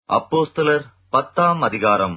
அப்போஸ்தலர் பத்தாம் அதிகாரம்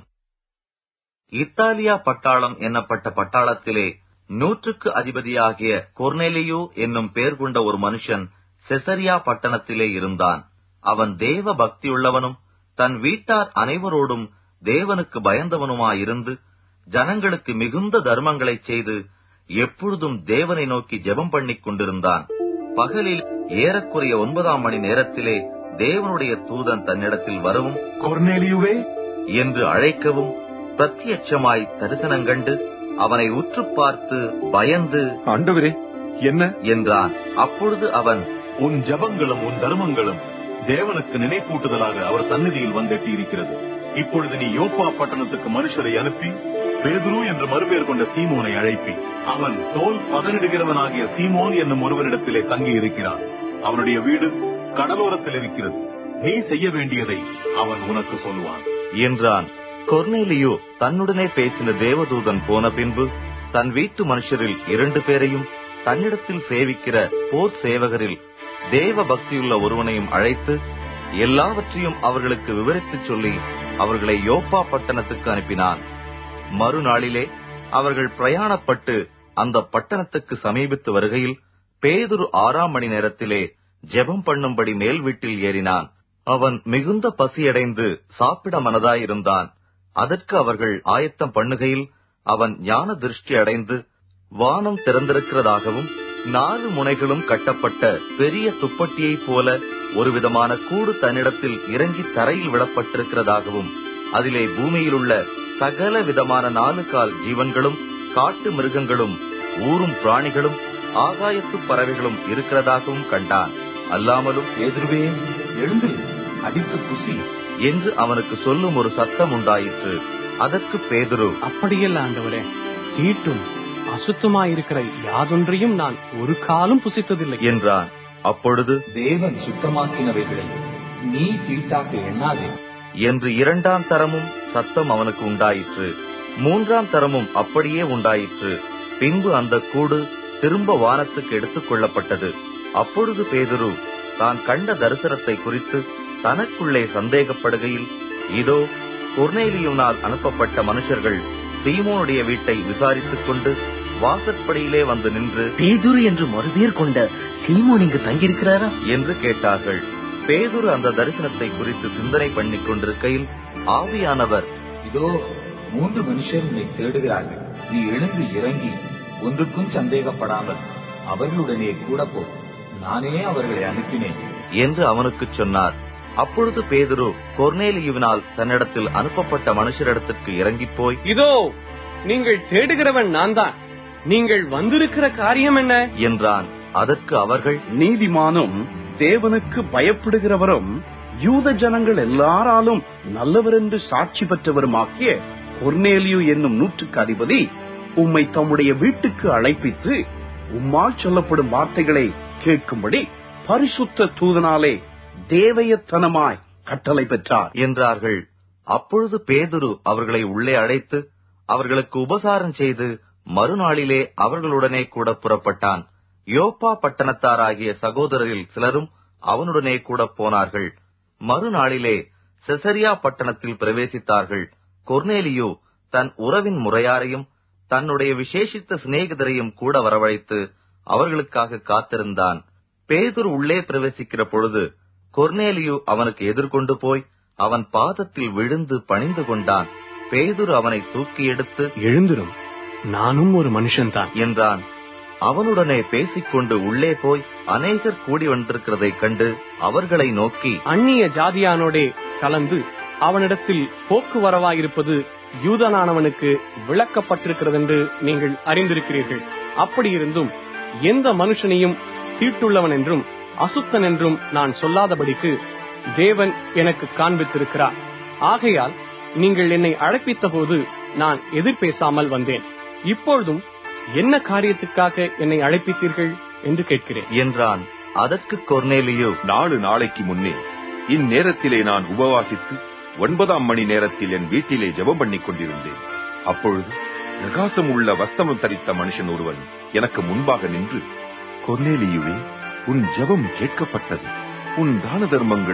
இத்தாலியா பட்டாளம் என்னப்பட்ட பட்டாளத்திலே நூற்றுக்கு அதிபதியாகிய கொர்னேலியு என்னும் பேர் கொண்ட ஒரு மனுஷன் செசரியா பட்டணத்திலே இருந்தான் அவன் தேவ பக்தியுள்ளவனும் தன் வீட்டார் அனைவரோடும் தேவனுக்கு பயந்தவனுமாயிருந்து ஜனங்களுக்கு மிகுந்த தர்மங்களைச் செய்து எப்பொழுதும் தேவனை நோக்கி ஜெபம் பண்ணிக் கொண்டிருந்தான் பகலில் ஏறக்குறைய ஒன்பதாம் மணி நேரத்திலே தேவனுடைய தூதன் தன்னிடத்தில் வரவும் கொர்நேலியுவே என்று அழைக்கவும் பிரத்யட்சமாய் தரிசனங்கண்டு அவனை உற்று பார்த்து பயந்து ஆண்டவரே என்ன என்றான் அப்பொழுது அவன் உன் ஜெபங்களும் உன் தர்மங்களும் தேவனுக்கு நினைப்பூட்டுதலாக அவர் சந்நிதியில் வந்தெட்டி இருக்கிறது இப்பொழுது நீ யோப்பா பட்டணத்துக்கு மனுஷரை அனுப்பி பேதுரு என்று மறுபேர் கொண்ட சீமோனை அழைப்பி அவன் தோல் பதனிடுகிறவனாகிய சீமோன் என்னும் ஒருவனிடத்திலே தங்கி இருக்கிறான் அவனுடைய வீடு கடலோரத்தில் இருக்கிறது நீ செய்ய வேண்டியதை அவன் உனக்கு சொல்லுவான் என்றான் கொர்னேலியு தன்னுடனே பேசின தேவதூதன் போன பின்பு தன் வீட்டு மனுஷரில் இரண்டு பேரையும் தன்னிடத்தில் சேவிக்கிற போர் சேவகரில் தேவ பக்தியுள்ள ஒருவனையும் அழைத்து எல்லாவற்றையும் அவர்களுக்கு விவரித்துச் சொல்லி அவர்களை யோப்பா பட்டணத்துக்கு அனுப்பினான் மறுநாளிலே அவர்கள் பிரயாணப்பட்டு அந்த பட்டணத்துக்கு சமீபித்து வருகையில் பேதுரு ஆறாம் மணி நேரத்திலே ஜெபம் பண்ணும்படி மேல் வீட்டில் ஏறினான் அவன் மிகுந்த பசியடைந்து சாப்பிட மனதாயிருந்தான் அதற்கு அவர்கள் ஆயத்தம் பண்ணுகையில் அவன் ஞான திருஷ்டி அடைந்து வானம் திறந்திருக்கிறதாகவும் நாலு முனைகளும் கட்டப்பட்ட பெரிய துப்பட்டியைப் போல ஒரு விதமான கூடு தன்னிடத்தில் இறங்கி தரையில் விடப்பட்டிருக்கிறதாகவும் அதிலே பூமியிலுள்ள சகல விதமான நாலு கால் ஜீவன்களும் காட்டு மிருகங்களும் ஊரும் பிராணிகளும் ஆகாயத்து பறவைகளும் இருக்கிறதாகவும் கண்டான் அல்லாமலும் பேதுருவே எழுந்து அடித்து புசி என்று அவனுக்கு சொல்லும் ஒரு சத்தம் உண்டாயிற்று அதற்கு பேதுரு அப்படியல்ல ஆண்டவரே தீட்டும் அசுத்தமாயிருக்கிற யாதொன்றையும் நான் ஒரு காலம் புசித்ததில்லை என்றான் அப்பொழுது தேவன் சுத்தமாக்கினவைகளை நீ தீட்டாக்க எண்ணாதே என்று இரண்டாம் தரமும் சத்தம் அவனுக்கு உண்டாயிற்று மூன்றாம் தரமும் அப்படியே உண்டாயிற்று பின்பு அந்த கூடு திரும்ப வானத்துக்கு எடுத்துக் கொள்ளப்பட்டது அப்பொழுது பேதுரு தான் கண்ட தரிசனத்தை குறித்து தனக்குள்ளே சந்தேகப்படுகையில் இதோ கொர்னேலியுனால் அனுப்பப்பட்ட மனுஷர்கள் சீமோனுடைய வீட்டை விசாரித்துக் கொண்டு வாசற்படியிலே வந்து நின்று பேதுரு என்று மறுபேர் கொண்ட சீமோன் இங்கு தங்கியிருக்கிறாரா என்று கேட்டார்கள் பேதுரு அந்த தரிசனத்தை குறித்து சிந்தனை பண்ணிக் கொண்டிருக்கையில் ஆவியானவர் இதோ மூன்று மனுஷர் உன்னை தேடுகிறார்கள் நீ எழுந்து இறங்கி ஒன்றுக்கும் சந்தேகப்படாமல் அவர்களுடனே கூட போ நானே அவர்களை அனுப்பினேன் என்று அவனுக்குச் சொன்னார் அப்பொழுது பேதுரு கொர்னேலியுவினால் தன்னிடத்தில் அனுப்பப்பட்ட மனுஷரிடத்திற்கு இறங்கிப் போய் இதோ நீங்கள் தேடுகிறவன் நான் தான் நீங்கள் வந்திருக்கிற காரியம் என்ன என்றான் அதற்கு அவர்கள் நீதிமானும் தேவனுக்கு பயப்படுகிறவரும் யூத ஜனங்கள் எல்லாராலும் நல்லவர் என்று சாட்சி பெற்றவருமாக்கிய கொர்னேலியு என்னும் நூற்றுக்கு அதிபதி உம்மை தம்முடைய வீட்டுக்கு அழைப்பித்து உம்மால் சொல்லப்படும் வார்த்தைகளை கேட்கும்படி பரிசுத்த தூதனாலே தேவயத்தனமாய் கட்டளை பெற்றார் என்றார்கள் அப்பொழுது பேதுரு அவர்களை உள்ளே அழைத்து அவர்களுக்கு உபசாரம் செய்து மறுநாளிலே அவர்களுடனே கூட புறப்பட்டான் யோப்பா பட்டணத்தாராகிய சகோதரரில் சிலரும் அவனுடனே கூட போனார்கள் மறுநாளிலே செசரியா பட்டணத்தில் பிரவேசித்தார்கள் கொர்னேலியோ தன் உறவின் முறையாரையும் தன்னுடைய விசேஷித்த சிநேகிதரையும் கூட வரவழைத்து அவர்களுக்காக காத்திருந்தான் பேதுரு உள்ளே பிரவேசிக்கிற பொழுது கொர்னேலியு அவனுக்கு எதிர்கொண்டு போய் அவன் பாதத்தில் விழுந்து பணிந்து கொண்டான் பேதுரு அவனை தூக்கி எடுத்து எழுந்திரும் நானும் ஒரு மனுஷன்தான் என்றான் அவனுடனே பேசிக்கொண்டு உள்ளே போய் அநேகர் கூடி வந்திருக்கிறதைக் கண்டு அவர்களை நோக்கி அந்நிய ஜாதியானோடே கலந்து அவனிடத்தில் போக்குவரவாயிருப்பது யூதனானவனுக்கு விளக்கப்பட்டிருக்கிறதென்று நீங்கள் அறிந்திருக்கிறீர்கள் அப்படியிருந்தும் எந்த மனுஷனையும் தீட்டுள்ளவன் என்றும் அசுத்தன் என்றும் நான் சொல்லாதபடிக்கு தேவன் எனக்கு காண்பித்திருக்கிறார் ஆகையால் நீங்கள் என்னை அழைப்பித்த போது நான் எதிர்பேசாமல் வந்தேன் இப்பொழுதும் என்ன காரியத்துக்காக என்னை அழைப்பித்தீர்கள் என்று கேட்கிறேன் என்றான் அதற்கு கொர்னேலியு நாலு நாளைக்கு முன்னே இந்நேரத்திலே நான் உபவாசித்து ஒன்பதாம் மணி நேரத்தில் என் வீட்டிலே ஜெபம் பண்ணிக் கொண்டிருந்தேன் அப்பொழுது பிரகாசம் உள்ள வஸ்திரம் தரித்த மனுஷன் ஒருவன் எனக்கு முன்பாக நின்று கொர்னேலியுவே உன் ஜெபம் கேட்கப்பட்டது உன் தான தர்மங்கள்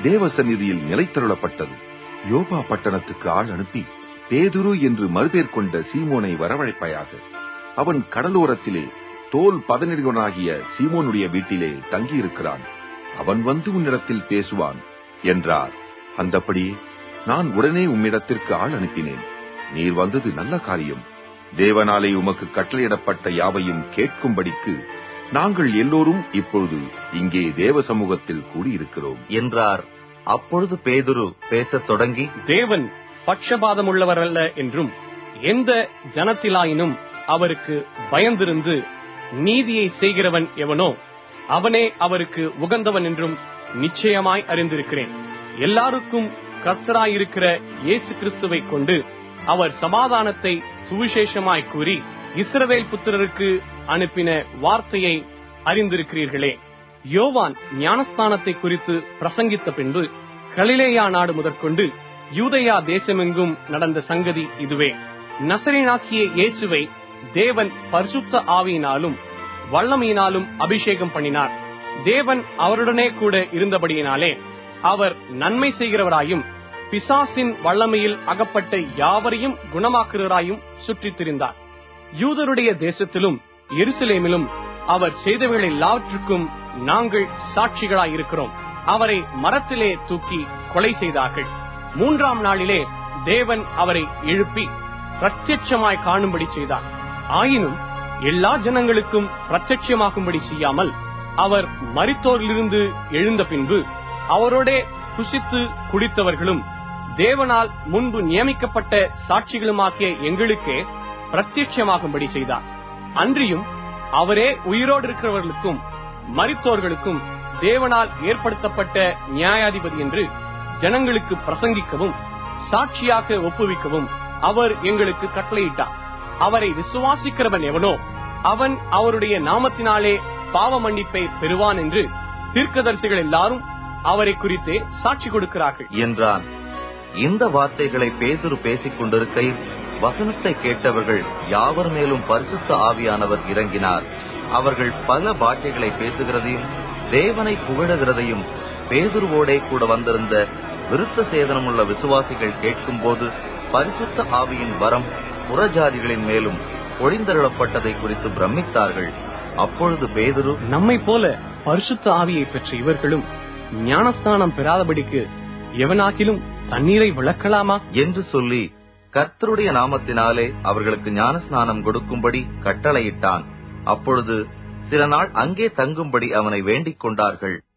தேவ சந்நிதியில் நிலைத்தருளப்பட்டது யோபா பட்டணத்துக்கு ஆள் அனுப்பி பேதுரு என்று மறுபேர் கொண்ட சீமோனை வரவழைப்பாயாக அவன் கடலோரத்திலே தோல் பதனிடுவனாகிய சீமோனுடைய வீட்டிலே தங்கியிருக்கிறான் அவன் வந்து உன்னிடத்தில் பேசுவான் என்றார் அந்தப்படியே நான் உடனே உம்மிடத்திற்கு ஆள் அனுப்பினேன் நீர் வந்தது நல்ல காரியம் தேவனாலே உமக்கு கட்டளையிடப்பட்ட யாவையும் கேட்கும்படிக்கு நாங்கள் எல்லோரும் இப்பொழுது இங்கே தேவ சமூகத்தில் கூடியிருக்கிறோம் என்றார் அப்பொழுது பேதுரு பேசத் தொடங்கி தேவன் பட்சபாதமுள்ளவர் அல்ல என்றும் எந்த ஜனத்திலாயினும் அவருக்கு பயந்திருந்து நீதியை செய்கிறவன் எவனோ அவனே அவருக்கு உகந்தவன் என்றும் நிச்சயமாய் அறிந்திருக்கிறேன் எல்லாருக்கும் கர்த்தராயிருக்கிற இயேசு கிறிஸ்துவை கொண்டு அவர் சமாதானத்தை சுவிசேஷமாய் கூறி இஸ்ரவேல் புத்திரருக்கு அனுப்பின வார்த்தையை அறிந்திருக்கிறீர்களே யோவான் ஞானஸ்தானத்தை குறித்து பிரசங்கித்த பின்பு கலிலேயா நாடு முதற்கொண்டு யூதயா தேசமெங்கும் நடந்த சங்கதி இதுவே நசரேனாக்கிய இயேசுவை தேவன் பரிசுத்த ஆவியினாலும் வல்லமையினாலும் அபிஷேகம் பண்ணினார் தேவன் அவருடனே கூட இருந்தபடியினாலே அவர் நன்மை செய்கிறவராயும் பிசாசின் வல்லமையில் அகப்பட்ட யாவரையும் குணமாக்குகிறவராயும் சுற்றித் திரிந்தார் யூதருடைய தேசத்திலும் எருசலேமிலும் அவர் செய்தவைகள் எல்லாவற்றுக்கும் நாங்கள் சாட்சிகளாயிருக்கிறோம் அவரை மரத்திலே தூக்கி கொலை செய்தார்கள் மூன்றாம் நாளிலே தேவன் அவரை எழுப்பி பிரத்யட்சமாய் காணும்படி செய்தார் ஆயினும் எல்லா ஜனங்களுக்கும் பிரத்யட்சமாகும்படி செய்யாமல் அவர் மரித்தோரிலிருந்து எழுந்த பின்பு அவரோடே புசித்து குடித்தவர்களும் தேவனால் முன்பு நியமிக்கப்பட்ட சாட்சிகளுமாக்கிய எங்களுக்கே பிரத்யட்சமாகும்படி செய்தார் அன்றியும் அவரே உயிரோடு இருக்கிறவர்களுக்கும் மரித்தோர்களுக்கும் தேவனால் ஏற்படுத்தப்பட்ட நியாயாதிபதி என்று ஜனங்களுக்கு பிரசங்கிக்கவும் சாட்சியாக ஒப்புவிக்கவும் அவர் எங்களுக்கு கட்டளையிட்டார் அவரை விசுவாசிக்கிறவன் எவனோ அவன் அவருடைய நாமத்தினாலே பாவ மன்னிப்பை பெறுவான் என்று தீர்க்கதரிசிகள் எல்லாரும் அவரை குறித்தே சாட்சி கொடுக்கிறார்கள் என்றான் இந்த வார்த்தைகளை பேதுரு பேசிக் கொண்டிருக்கையில் வசனத்தை கேட்டவர்கள் யாவர் மேலும் பரிசுத்த ஆவியானவர் இறங்கினார் அவர்கள் பல பாஷைகளை பேசுகிறதையும் தேவனை புகழுகிறதையும் பேதுருவோடே கூட வந்திருந்த விருத்த சேதனமுள்ள விசுவாசிகள் கேட்கும்போது பரிசுத்த ஆவியின் வரம் புறஜாதிகளின் மேலும் பொழிந்தருளப்பட்டதை குறித்து பிரமித்தார்கள் அப்பொழுது பேதுரு நம்மை போல பரிசுத்த ஆவியை பெற்ற இவர்களும் ஞானஸ்தானம் பெறாதபடிக்கு எவனாகிலும் தண்ணீரை விளக்கலாமா என்று சொல்லி கர்த்தருடைய நாமத்தினாலே அவர்களுக்கு ஞானஸ்நானம் கொடுக்கும்படி கட்டளையிட்டான் அப்பொழுது சில நாள் அங்கே தங்கும்படி அவனை வேண்டிக் கொண்டார்கள்